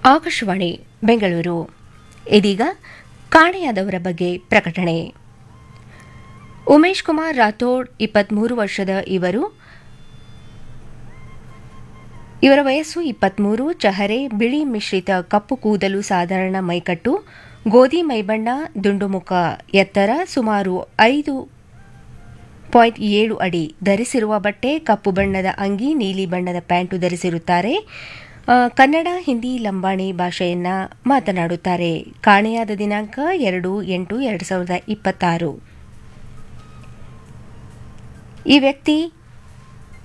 ಆಕಾಶವಾಣಿ ಬೆಂಗಳೂರು ಇದೀಗ ಕಾಣೆಯಾದವರ ಬಗ್ಗೆ ಪ್ರಕಟಣೆ ಉಮೇಶ್ ಕುಮಾರ್ ರಾಥೋಡ್ ಇಪ್ಪತ್ಮೂರು ವರ್ಷದ ಇವರು ಇವರ ವಯಸ್ಸು ಇಪ್ಪತ್ಮೂರು ಚಹರೆ ಬಿಳಿ ಮಿಶ್ರಿತ ಕಪ್ಪು ಕೂದಲು ಸಾಧಾರಣ ಮೈಕಟ್ಟು ಗೋಧಿ ಮೈಬಣ್ಣ ದುಂಡುಮುಖ ಎತ್ತರ ಸುಮಾರು ಐದು ಪಾಯಿಂಟ್ ಏಳು ಅಡಿ ಧರಿಸಿರುವ ಬಟ್ಟೆ ಕಪ್ಪು ಬಣ್ಣದ ಅಂಗಿ ನೀಲಿ ಬಣ್ಣದ ಪ್ಯಾಂಟು ಧರಿಸಿರುತ್ತಾರೆ ಆ, ಕನ್ನಡ ಹಿಂದಿ ಲಂಬಾಣಿ ಭಾಷೆಯನ್ನ ಮಾತನಾಡುತ್ತಾರೆ ಕಾಣೆಯಾದ ದಿನಾಂಕ ಎರಡು ಎಂಟು ಎರಡು ಸಾವಿರದ ಇಪ್ಪತ್ತಾರು ಈ ವ್ಯಕ್ತಿ